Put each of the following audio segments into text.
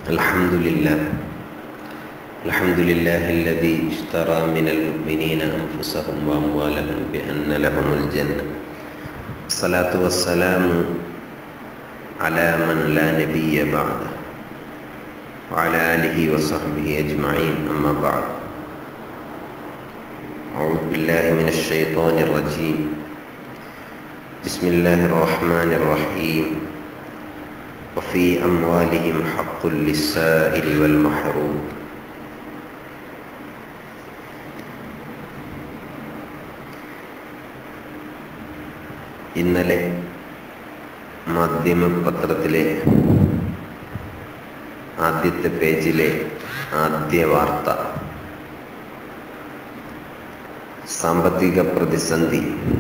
الحمد لله الحمد لله الذي اشترى من المؤمنين أنفسهم وأموالهم بأن لهم الجنة الصلاة والسلام على من لا نبي بعده وعلى آله وصحبه أجمعين أما بعد أعوذ بالله من الشيطان الرجيم بسم الله الرحمن الرحيم وفي أموالهم حق للسائل والمحروم ഇന്നലെ മാധ്യമപത്രത്തിലെ ആദ്യത്തെ പേജിലെ ആദ്യ വാർത്ത സാമ്പത്തിക പ്രതിസന്ധി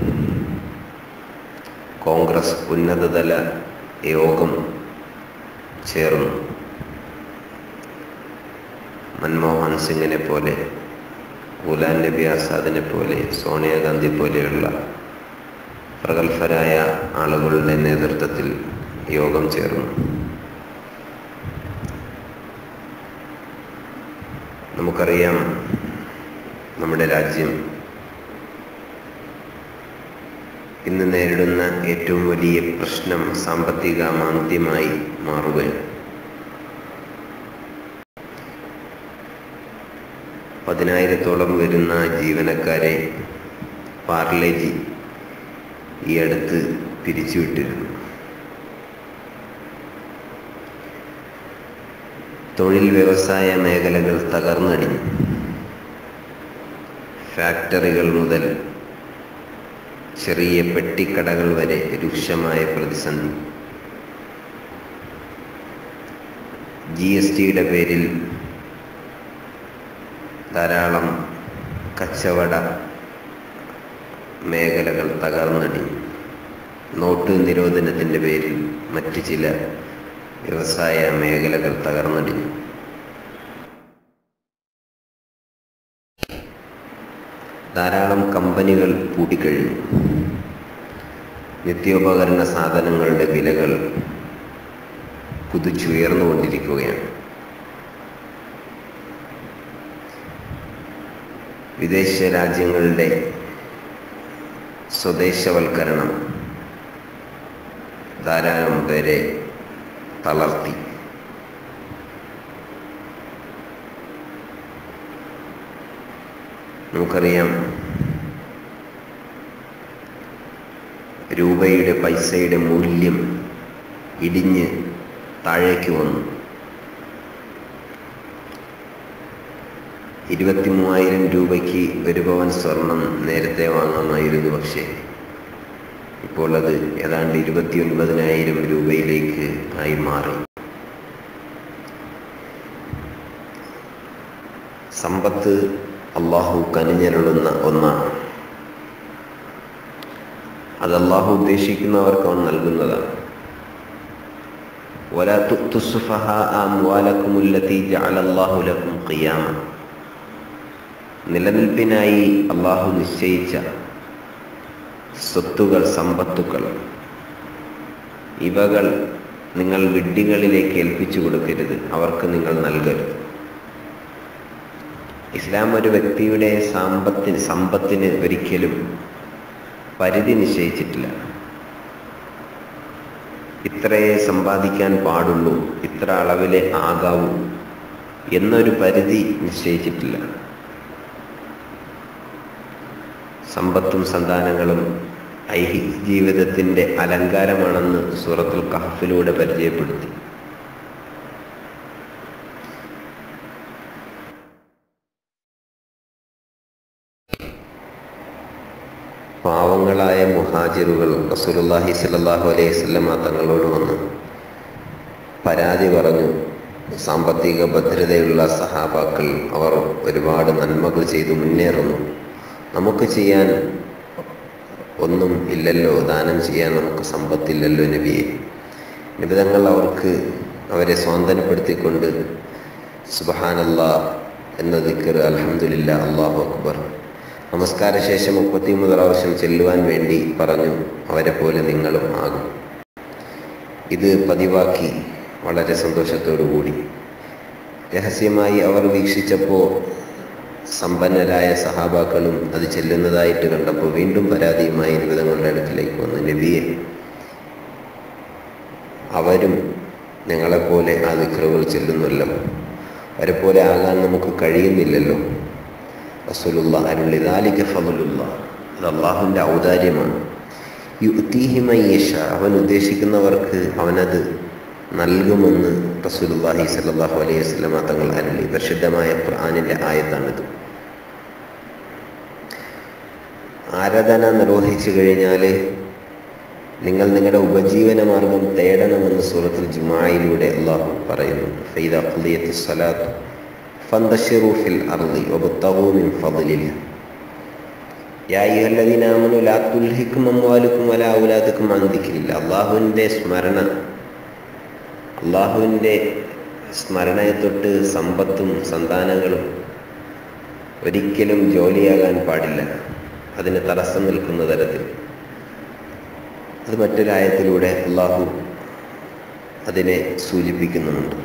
കോൺഗ്രസ് ഉന്നതതല യോഗം ചേർന്നു മൻമോഹൻ സിംഗിനെ പോലെ ഗുലാം നബി ആസാദിനെ പോലെ സോണിയാഗാന്ധി പോലെയുള്ള പ്രഗത്ഭരായ ആളുകളുടെ നേതൃത്വത്തിൽ യോഗം ചേർന്നു നമുക്കറിയാം നമ്മുടെ രാജ്യം ഇന്ന് നേരിടുന്ന ഏറ്റവും വലിയ പ്രശ്നം സാമ്പത്തിക മാന്ദ്യമായി മാറുകയാണ് പതിനായിരത്തോളം വരുന്ന ജീവനക്കാരെ പാർലേജി ഈ അടുത്ത് പിരിച്ചുവിട്ടിരുന്നു തൊഴിൽ വ്യവസായ മേഖലകൾ തകർന്നടിഞ്ഞു ഫാക്ടറികൾ മുതൽ ചെറിയ പെട്ടിക്കടകൾ വരെ രൂക്ഷമായ പ്രതിസന്ധി ജി എസ് ടിയുടെ പേരിൽ ധാരാളം കച്ചവട മേഖലകൾ തകർന്നടിഞ്ഞു നോട്ട് നിരോധനത്തിൻ്റെ പേരിൽ മറ്റ് ചില വ്യവസായ മേഖലകൾ തകർന്നടിഞ്ഞു ധാരാളം കമ്പനികൾ പൂട്ടിക്കഴിഞ്ഞു നിത്യോപകരണ സാധനങ്ങളുടെ വിലകൾ കുതിച്ചുയർന്നുകൊണ്ടിരിക്കുകയാണ് വിദേശ രാജ്യങ്ങളുടെ സ്വദേശവൽക്കരണം ധാരാളം പേരെ തളർത്തി നമുക്കറിയാം രൂപയുടെ പൈസയുടെ മൂല്യം ഇടിഞ്ഞ് താഴേക്ക് വന്നു ഇരുപത്തി മൂവായിരം രൂപയ്ക്ക് ഒരു പവൻ സ്വർണം നേരത്തെ വാങ്ങാമായിരുന്നു പക്ഷേ ഇപ്പോൾ അത് ഏതാണ്ട് ഇരുപത്തി ഒൻപതിനായിരം രൂപയിലേക്ക് ആയി മാറി സമ്പത്ത് അള്ളാഹു കനിഞ്ഞരുളുന്ന ഒന്നാണ് അത് അള്ളാഹു ഉദ്ദേശിക്കുന്നവർക്ക് അവൻ നൽകുന്നതാണ് ولا تؤتوا السفهاء أموالكم التي جعل الله لكم قياما നിലനിൽപ്പിനായി അള്ളാഹു നിശ്ചയിച്ച സ്വത്തുകൾ സമ്പത്തുക്കൾ ഇവകൾ നിങ്ങൾ വിഡ്ഢികളിലേക്ക് ഏൽപ്പിച്ചു കൊടുക്കരുത് അവർക്ക് നിങ്ങൾ നൽകരുത് ഇസ്ലാം ഒരു വ്യക്തിയുടെ സാമ്പത്തിന് സമ്പത്തിന് ഒരിക്കലും പരിധി നിശ്ചയിച്ചിട്ടില്ല ഇത്രയേ സമ്പാദിക്കാൻ പാടുള്ളൂ ഇത്ര അളവിലെ ആകാവൂ എന്നൊരു പരിധി നിശ്ചയിച്ചിട്ടില്ല സമ്പത്തും സന്താനങ്ങളും ഐഹി ജീവിതത്തിൻ്റെ അലങ്കാരമാണെന്ന് സൂറത്തുൽ കഹഫിലൂടെ പരിചയപ്പെടുത്തി പാവങ്ങളായ മുഹാജിറുകൾ റസൂലുല്ലാഹി സല്ലാഹു അലൈഹി സ്വല്ലമ തങ്ങളോട് വന്ന് പരാതി പറഞ്ഞു സാമ്പത്തിക ഭദ്രതയുള്ള സഹാബാക്കൾ അവർ ഒരുപാട് നന്മകൾ ചെയ്തു മുന്നേറുന്നു നമുക്ക് ചെയ്യാൻ ഒന്നും ഇല്ലല്ലോ ദാനം ചെയ്യാൻ നമുക്ക് സമ്പത്തില്ലല്ലോ നബിയെ നിബിതങ്ങൾ അവർക്ക് അവരെ സ്വാന്തനപ്പെടുത്തിക്കൊണ്ട് സുബഹാനല്ല എന്ന ദിക്കർ അലഹമുല്ല അള്ളാഹു അക്ബർ നമസ്കാര ശേഷം മുപ്പത്തിമൂന്ന് പ്രാവശ്യം ചെല്ലുവാൻ വേണ്ടി പറഞ്ഞു അവരെ പോലെ നിങ്ങളും ആകും ഇത് പതിവാക്കി വളരെ സന്തോഷത്തോടു കൂടി രഹസ്യമായി അവർ വീക്ഷിച്ചപ്പോൾ സമ്പന്നരായ സഹാബാക്കളും അത് ചെല്ലുന്നതായിട്ട് കണ്ടപ്പോൾ വീണ്ടും പരാതിയുമായി നിബിതങ്ങളുടെ അടുക്കിലേക്ക് വന്നു നബിയെ അവരും ഞങ്ങളെപ്പോലെ ആ വിക്രകൾ ചെല്ലുന്നല്ലോ അവരെപ്പോലെ ആകാൻ നമുക്ക് കഴിയുന്നില്ലല്ലോ റസൂലുള്ള അരുളി ദാലിക ഫضലുള്ള അത് അള്ളാഹുവിൻ്റെ ഔദാര്യമാണ് യുത്തീഹിമയ്യഷ അവൻ ഉദ്ദേശിക്കുന്നവർക്ക് അവനത് നൽകുമെന്ന് റസൂലുള്ളാഹി സല്ലല്ലാഹു അലൈഹി വസല്ലമ തങ്ങൾ അരുളി പരിശുദ്ധമായ ഖുർആനിൻ്റെ ആയത്താണിത് ആരാധന നിർവഹിച്ചു കഴിഞ്ഞാൽ നിങ്ങൾ നിങ്ങളുടെ ഉപജീവന മാർഗം തേടണമെന്ന് സൂറത്തുൽ ജുമായിലൂടെ അള്ളാഹു പറയുന്നുണ്ട് ഫൈദ ഖുദിയത്തി സ്വലാത്ത് ഫന്തശിറു ഫിൽ അർളി വബ്തഗൂ മിൻ ഫദ്ലില്ല യാ അയ്യുഹല്ലദീന ആമനു ലാ തുൽഹിക്കും അംവാലുക്കും വലാ ഔലാദുക്കും അൻ ദിക്രില്ല അള്ളാഹുവിൻ്റെ സ്മരണ അള്ളാഹുവിൻ്റെ സ്മരണയെ തൊട്ട് സമ്പത്തും സന്താനങ്ങളും ഒരിക്കലും ജോലിയാകാൻ പാടില്ല അതിന് തടസ്സം നിൽക്കുന്ന തരത്തിൽ അത് മറ്റൊരായത്തിലൂടെ അള്ളാഹു അതിനെ സൂചിപ്പിക്കുന്നുമുണ്ട്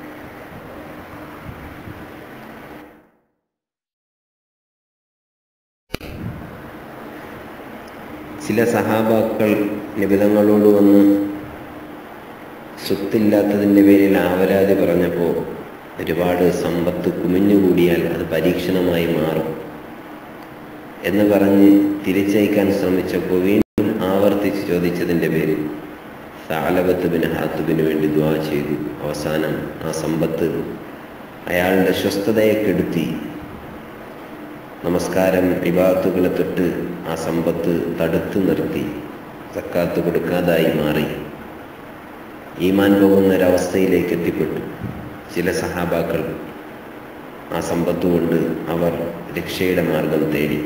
ചില സഹാബാക്കൾ നിബിതങ്ങളോട് വന്ന് സ്വത്തില്ലാത്തതിൻ്റെ പേരിൽ ആവരാതി പറഞ്ഞപ്പോൾ ഒരുപാട് സമ്പത്ത് കുമിഞ്ഞുകൂടിയാൽ അത് പരീക്ഷണമായി മാറും എന്ന് പറഞ്ഞ് തിരിച്ചയക്കാൻ ശ്രമിച്ചപ്പോൾ വീണ്ടും ആവർത്തിച്ച് ചോദിച്ചതിൻ്റെ പേരിൽ സാലബത്ത് ബിൻ ഹാത്തുബിന് വേണ്ടി ദ്വാ ചെയ്തു അവസാനം ആ സമ്പത്ത് അയാളുടെ സ്വസ്ഥതയെ കെടുത്തി നമസ്കാരം വിവാഹത്തുകളെ തൊട്ട് ആ സമ്പത്ത് തടുത്തു നിർത്തി സക്കാത്ത് കൊടുക്കാതായി മാറി ഈമാൻ പോകുന്ന ഒരവസ്ഥയിലേക്ക് എത്തിപ്പെട്ടു ചില സഹാബാക്കൾ ആ സമ്പത്ത് കൊണ്ട് അവർ രക്ഷയുടെ മാർഗം തേടി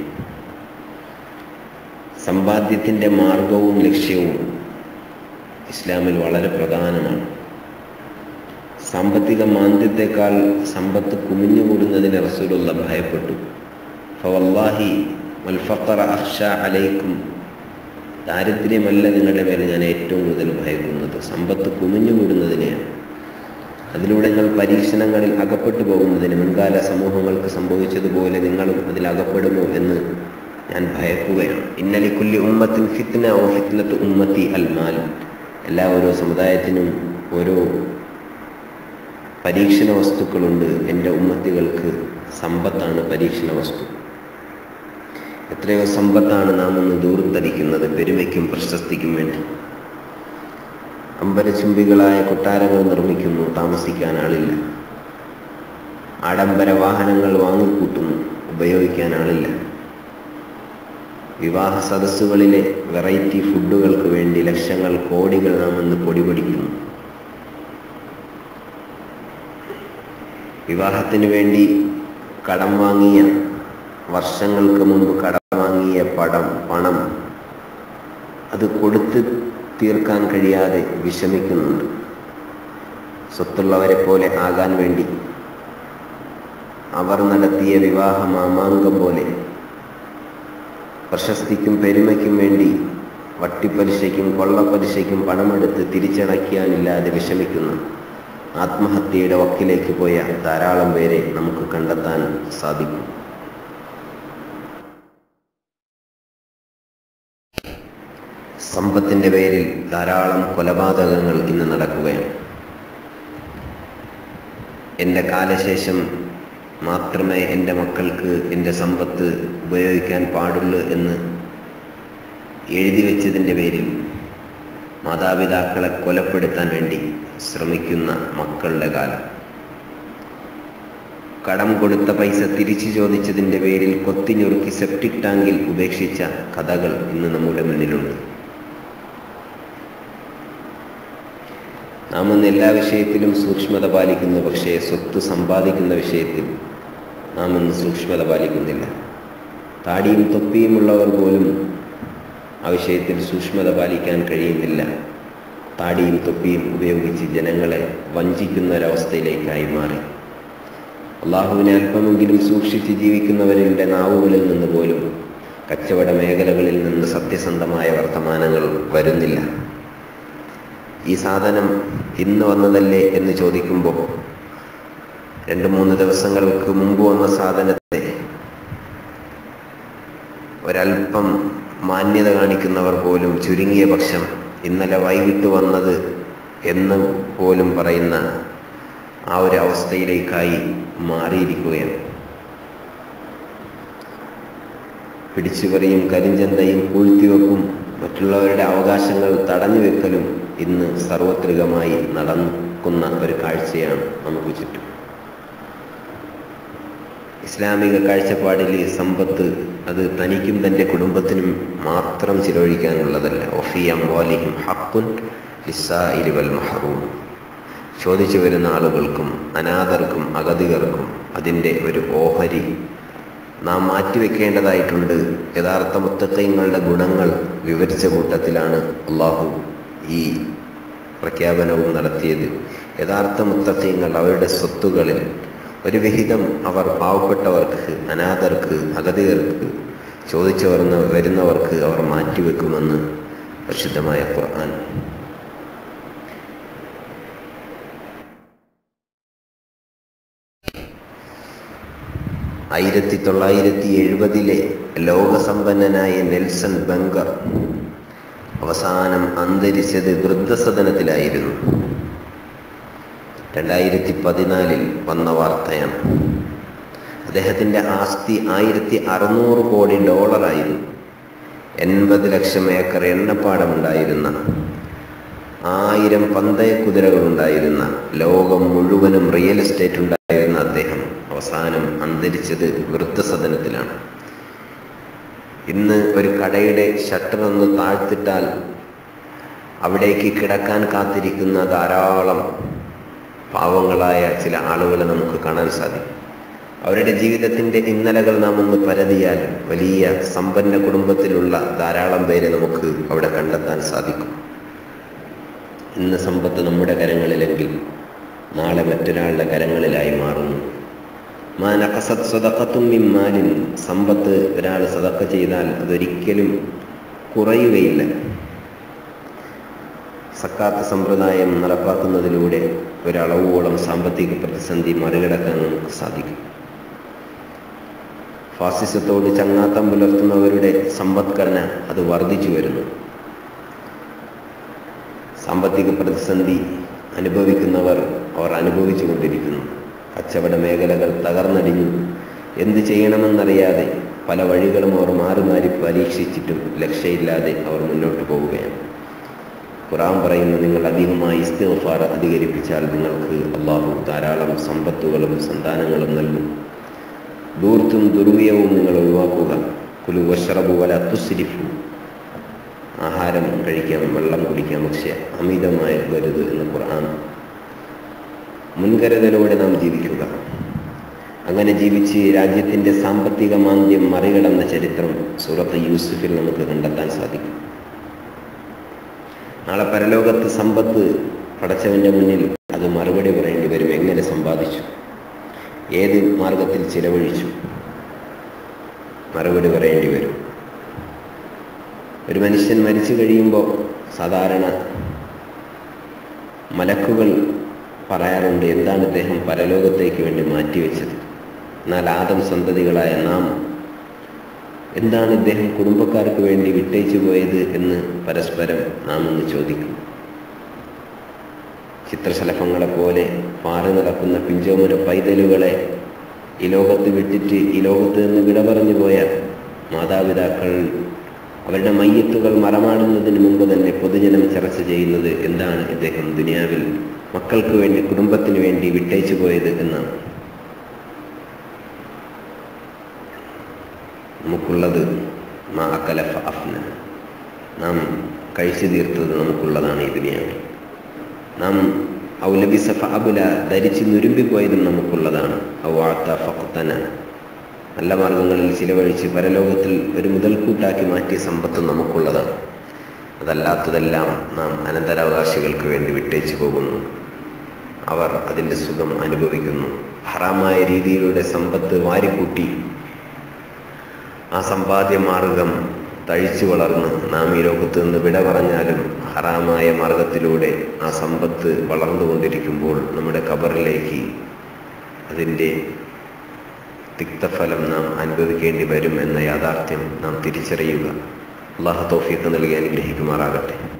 സമ്പാദ്യത്തിൻ്റെ മാർഗവും ലക്ഷ്യവും ഇസ്ലാമിൽ വളരെ പ്രധാനമാണ് സാമ്പത്തിക മാന്ദ്യത്തെക്കാൾ സമ്പത്ത് കുമിഞ്ഞുകൂടുന്നതിന് റസൂലുള്ള ഭയപ്പെട്ടു ഫവല്ലാഹി വൽഫഖറ അഖ്ഷ അലൈക്കും ദാരിദ്ര്യമല്ല നിങ്ങളുടെ മേലെ ഞാൻ ഏറ്റവും കൂടുതൽ ഭയക്കുന്നത് സമ്പത്ത് കുമിഞ്ഞുകൂടുന്നതിനെയാണ് അതിലൂടെ നിങ്ങൾ പരീക്ഷണങ്ങളിൽ അകപ്പെട്ടു പോകുന്നതിന് മുൻകാല സമൂഹങ്ങൾക്ക് സംഭവിച്ചതുപോലെ നിങ്ങളും അതിൽ അകപ്പെടുമോ എന്ന് ഞാൻ ഭയക്കുകയാണ് ഇന്നലെ കുല്ലി ഉമ്മത്തിൻ ഫിത്ന ഓ ഫിത്നത്ത് ഉമ്മത്തി അൽമാൽ എല്ലാ ഓരോ സമുദായത്തിനും ഓരോ പരീക്ഷണ വസ്തുക്കളുണ്ട് എൻ്റെ ഉമ്മത്തികൾക്ക് സമ്പത്താണ് പരീക്ഷണ വസ്തു എത്രയോ സമ്പത്താണ് നാം ഒന്ന് ദൂർത്തടിക്കുന്നത് പെരുമയ്ക്കും പ്രശസ്തിക്കും വേണ്ടി അമ്പരചുംബികളായ കൊട്ടാരങ്ങൾ നിർമ്മിക്കുന്നു താമസിക്കാൻ ആളില്ല ആഡംബര വാഹനങ്ങൾ വാങ്ങിക്കൂട്ടുന്നു ഉപയോഗിക്കാൻ ആളില്ല വിവാഹ സദസ്സുകളിലെ വെറൈറ്റി ഫുഡുകൾക്ക് വേണ്ടി ലക്ഷങ്ങൾ കോടികൾ നാം ഇന്ന് പൊടിപൊടിക്കുന്നു വിവാഹത്തിന് വേണ്ടി കടം വാങ്ങിയ വർഷങ്ങൾക്ക് മുമ്പ് കടം വാങ്ങിയ പടം പണം അത് കൊടുത്ത് തീർക്കാൻ കഴിയാതെ വിഷമിക്കുന്നുണ്ട് സ്വത്തുള്ളവരെ പോലെ ആകാൻ വേണ്ടി അവർ നടത്തിയ വിവാഹ മാമാങ്കം പോലെ പ്രശസ്തിക്കും പെരുമയ്ക്കും വേണ്ടി വട്ടിപ്പലിശയ്ക്കും കൊള്ളപ്പലിശയ്ക്കും പണമെടുത്ത് തിരിച്ചടയ്ക്കാനില്ലാതെ വിഷമിക്കുന്ന ആത്മഹത്യയുടെ വക്കിലേക്ക് പോയ ധാരാളം പേരെ നമുക്ക് കണ്ടെത്താൻ സാധിക്കും സമ്പത്തിൻ്റെ പേരിൽ ധാരാളം കൊലപാതകങ്ങൾ ഇന്ന് നടക്കുകയാണ് എൻ്റെ കാലശേഷം മാത്രമേ എൻ്റെ മക്കൾക്ക് എൻ്റെ സമ്പത്ത് ഉപയോഗിക്കാൻ പാടുള്ളൂ എന്ന് എഴുതി വെച്ചതിൻ്റെ പേരിൽ മാതാപിതാക്കളെ കൊലപ്പെടുത്താൻ വേണ്ടി ശ്രമിക്കുന്ന മക്കളുടെ കാലം കടം കൊടുത്ത പൈസ തിരിച്ചു ചോദിച്ചതിൻ്റെ പേരിൽ കൊത്തിഞ്ഞൊറുക്കി സെപ്റ്റിക് ടാങ്കിൽ ഉപേക്ഷിച്ച കഥകൾ ഇന്ന് നമ്മുടെ മുന്നിലുണ്ട് നാം ഇന്ന് എല്ലാ വിഷയത്തിലും സൂക്ഷ്മത പാലിക്കുന്നു പക്ഷേ സ്വത്ത് സമ്പാദിക്കുന്ന വിഷയത്തിൽ നാം ഇന്ന് സൂക്ഷ്മത പാലിക്കുന്നില്ല താടിയും തൊപ്പിയുമുള്ളവർ പോലും ആ വിഷയത്തിൽ സൂക്ഷ്മത പാലിക്കാൻ കഴിയുന്നില്ല താടിയും തൊപ്പിയും ഉപയോഗിച്ച് ജനങ്ങളെ വഞ്ചിക്കുന്ന ഒരവസ്ഥയിലേക്കായി മാറി അള്ളാഹുവിനെ അല്പമെങ്കിലും സൂക്ഷിച്ച് ജീവിക്കുന്നവരുടെ നാവുകളിൽ നിന്ന് പോലും കച്ചവട മേഖലകളിൽ നിന്ന് സത്യസന്ധമായ വർത്തമാനങ്ങൾ വരുന്നില്ല ഈ സാധനം ഇന്ന് വന്നതല്ലേ എന്ന് ചോദിക്കുമ്പോൾ രണ്ട് മൂന്ന് ദിവസങ്ങൾക്ക് മുമ്പ് വന്ന സാധനത്തെ ഒരല്പം മാന്യത കാണിക്കുന്നവർ പോലും ചുരുങ്ങിയ പക്ഷം ഇന്നലെ വൈകിട്ട് വന്നത് എന്ന് പോലും പറയുന്ന ആ ഒരു അവസ്ഥയിലേക്കായി മാറിയിരിക്കുകയാണ് പിടിച്ചുപറിയും കരിഞ്ചന്തയും പൂഴ്ത്തിവെപ്പും മറ്റുള്ളവരുടെ അവകാശങ്ങൾ തടഞ്ഞു വെക്കലും ഇന്ന് സർവത്രികമായി നടക്കുന്ന ഒരു കാഴ്ചയാണ് നമുക്ക് ചുറ്റും ഇസ്ലാമിക കാഴ്ചപ്പാടിൽ സമ്പത്ത് അത് തനിക്കും തൻ്റെ കുടുംബത്തിനും മാത്രം ചിലവഴിക്കാനുള്ളതല്ല ഒഫിയം വാലിഹിം ഹക്കുൻ ലിസായിരി വൽ മഹറൂം ചോദിച്ചു വരുന്ന ആളുകൾക്കും അനാഥർക്കും അഗതികർക്കും അതിൻ്റെ ഒരു ഓഹരി നാം മാറ്റിവെക്കേണ്ടതായിട്ടുണ്ട് യഥാർത്ഥ മുത്തക്കൈങ്ങളുടെ ഗുണങ്ങൾ വിവരിച്ച കൂട്ടത്തിലാണ് അള്ളാഹു ഈ പ്രഖ്യാപനവും നടത്തിയത് യഥാർത്ഥ മുത്തക്കൈങ്ങൾ അവരുടെ സ്വത്തുകളിൽ ഒരു വിഹിതം അവർ പാവപ്പെട്ടവർക്ക് അനാഥർക്ക് അഗതികർക്ക് ചോദിച്ചു വരുന്ന വരുന്നവർക്ക് അവർ മാറ്റിവെക്കുമെന്ന് പരിശുദ്ധമായ ഖുർആൻ ആയിരത്തി തൊള്ളായിരത്തി എഴുപതിലെ ലോകസമ്പന്നനായ നെൽസൺ ബംഗർ അവസാനം അന്തരിച്ചത് വൃദ്ധസദനത്തിലായിരുന്നു രണ്ടായിരത്തി പതിനാലിൽ വന്ന വാർത്തയാണ് അദ്ദേഹത്തിൻ്റെ ആസ്തി ആയിരത്തി അറുന്നൂറ് കോടി ഡോളറായിരുന്നു എൺപത് ലക്ഷം ഏക്കർ എണ്ണപ്പാടമുണ്ടായിരുന്ന ആയിരം പന്തയ കുതിരകളുണ്ടായിരുന്ന ലോകം മുഴുവനും റിയൽ എസ്റ്റേറ്റ് ഉണ്ടായിരുന്ന അദ്ദേഹം അവസാനം അന്തരിച്ചത് വൃദ്ധസദനത്തിലാണ് ഇന്ന് ഒരു കടയുടെ ഷട്ടർ ഒന്ന് താഴ്ത്തിട്ടാൽ അവിടേക്ക് കിടക്കാൻ കാത്തിരിക്കുന്ന ധാരാളം പാവങ്ങളായ ചില ആളുകളെ നമുക്ക് കാണാൻ സാധിക്കും അവരുടെ ജീവിതത്തിൻ്റെ ഇന്നലകൾ നാം ഒന്ന് പരതിയാൽ വലിയ സമ്പന്ന കുടുംബത്തിലുള്ള ധാരാളം പേരെ നമുക്ക് അവിടെ കണ്ടെത്താൻ സാധിക്കും ഇന്ന് സമ്പത്ത് നമ്മുടെ കരങ്ങളിലെങ്കിൽ നാളെ മറ്റൊരാളുടെ കരങ്ങളിലായി മാറുന്നു മാനക്കസത് സ്വതക്കത്തും മിമ്മാലിൻ സമ്പത്ത് ഒരാൾ സതക്ക ചെയ്താൽ അതൊരിക്കലും കുറയുകയില്ല സക്കാത്ത് സമ്പ്രദായം നടപ്പാക്കുന്നതിലൂടെ ഒരളവോളം സാമ്പത്തിക പ്രതിസന്ധി മറികടക്കാൻ നമുക്ക് സാധിക്കും ഫാസിസത്തോട് ചങ്ങാത്തം പുലർത്തുന്നവരുടെ സമ്പദ്ഘടന അത് വർദ്ധിച്ചു വരുന്നു സാമ്പത്തിക പ്രതിസന്ധി അനുഭവിക്കുന്നവർ അവർ അനുഭവിച്ചു കൊണ്ടിരിക്കുന്നു കച്ചവട മേഖലകൾ തകർന്നടിഞ്ഞു എന്ത് ചെയ്യണമെന്നറിയാതെ പല വഴികളും അവർ മാറി മാറി പരീക്ഷിച്ചിട്ടും ലക്ഷ്യമില്ലാതെ അവർ മുന്നോട്ട് പോവുകയാണ് ഖുറാൻ പറയുന്ന നിങ്ങൾ അധികമായി ഇസ്തിഗ്ഫാർ അധികരിപ്പിച്ചാൽ നിങ്ങൾക്ക് അള്ളാഹു ധാരാളം സമ്പത്തുകളും സന്താനങ്ങളും നൽകും ദൂർത്തും ദുർവ്യവും നിങ്ങൾ ഒഴിവാക്കുക കുലു വഷറബു വല തുസ്രിഫു ആഹാരം കഴിക്കാം വെള്ളം കുടിക്കാം പക്ഷെ അമിതമായി വരുത് എന്ന് ഖുർആൻ മുൻകരുതലോടെ നാം ജീവിക്കുക അങ്ങനെ ജീവിച്ച് രാജ്യത്തിൻ്റെ സാമ്പത്തിക മാന്ദ്യം മറികടന്ന ചരിത്രം സൂറത്ത് യൂസുഫിൽ നമുക്ക് കണ്ടെത്താൻ സാധിക്കും നാളെ പരലോകത്ത് സമ്പത്ത് പടച്ചവൻ്റെ മുന്നിൽ അത് മറുപടി പറയേണ്ടി വരും എങ്ങനെ സമ്പാദിച്ചു ഏത് മാർഗത്തിൽ ചിലവഴിച്ചു മറുപടി പറയേണ്ടി വരും ഒരു മനുഷ്യൻ മരിച്ചു കഴിയുമ്പോൾ സാധാരണ മലക്കുകൾ പറയാറുണ്ട് എന്താണ് ഇദ്ദേഹം പരലോകത്തേക്ക് വേണ്ടി മാറ്റിവെച്ചത് എന്നാൽ ആദം സന്തതികളായ നാം എന്താണ് ഇദ്ദേഹം കുടുംബക്കാർക്ക് വേണ്ടി വിട്ടേച്ചു പോയത് എന്ന് പരസ്പരം നാം ഒന്ന് ചോദിക്കും ചിത്രശലഭങ്ങളെ പോലെ പാറി നടക്കുന്ന പിഞ്ചോമന പൈതലുകളെ ഈ ലോകത്ത് വിട്ടിട്ട് ഈ ലോകത്ത് നിന്ന് വിട പറഞ്ഞു പോയ മാതാപിതാക്കൾ അവരുടെ മയ്യത്തുകൾ മറമാടുന്നതിന് മുമ്പ് തന്നെ പൊതുജനം ചർച്ച ചെയ്യുന്നത് എന്താണ് ഇദ്ദേഹം ദുനിയാവിൽ മക്കൾക്ക് വേണ്ടി കുടുംബത്തിന് വേണ്ടി വിട്ടേച്ചു പോയത് എന്നാണ് നമുക്കുള്ളത് മാ അക്കലഫ അഫ്ന നാം കഴിച്ചു തീർത്തത് നമുക്കുള്ളതാണ് ഈ ദുനിയാവിൽ നാം ഔലബിസഫ അബുല ധരിച്ച് നുരുമ്പിപ്പോയതും നമുക്കുള്ളതാണ് ഔവാത്ത ഫക്തന നല്ല മാർഗങ്ങളിൽ ചിലവഴിച്ച് പരലോകത്തിൽ ഒരു മുതൽക്കൂട്ടാക്കി മാറ്റിയ സമ്പത്ത് നമുക്കുള്ളതാണ് അതല്ലാത്തതെല്ലാം നാം അനന്തരാവകാശികൾക്ക് വേണ്ടി വിട്ടേച്ചു പോകുന്നു അവർ അതിൻ്റെ സുഖം അനുഭവിക്കുന്നു ഹറാമായ രീതിയിലൂടെ സമ്പത്ത് വാരിക്കൂട്ടി ആ സമ്പാദ്യ മാർഗം തഴിച്ചു വളർന്ന് നാം ഈ ലോകത്ത് നിന്ന് വിട പറഞ്ഞാലും ഹറാമായ മാർഗത്തിലൂടെ ആ സമ്പത്ത് വളർന്നുകൊണ്ടിരിക്കുമ്പോൾ നമ്മുടെ കബറിലേക്ക് അതിൻ്റെ തിക്തഫലം നാം അനുഭവിക്കേണ്ടി വരും എന്ന യാഥാർത്ഥ്യം നാം തിരിച്ചറിയുക അള്ളാഹു തൗഫീഖ് നൽകി അനുഗ്രഹിക്കുമാറാകട്ടെ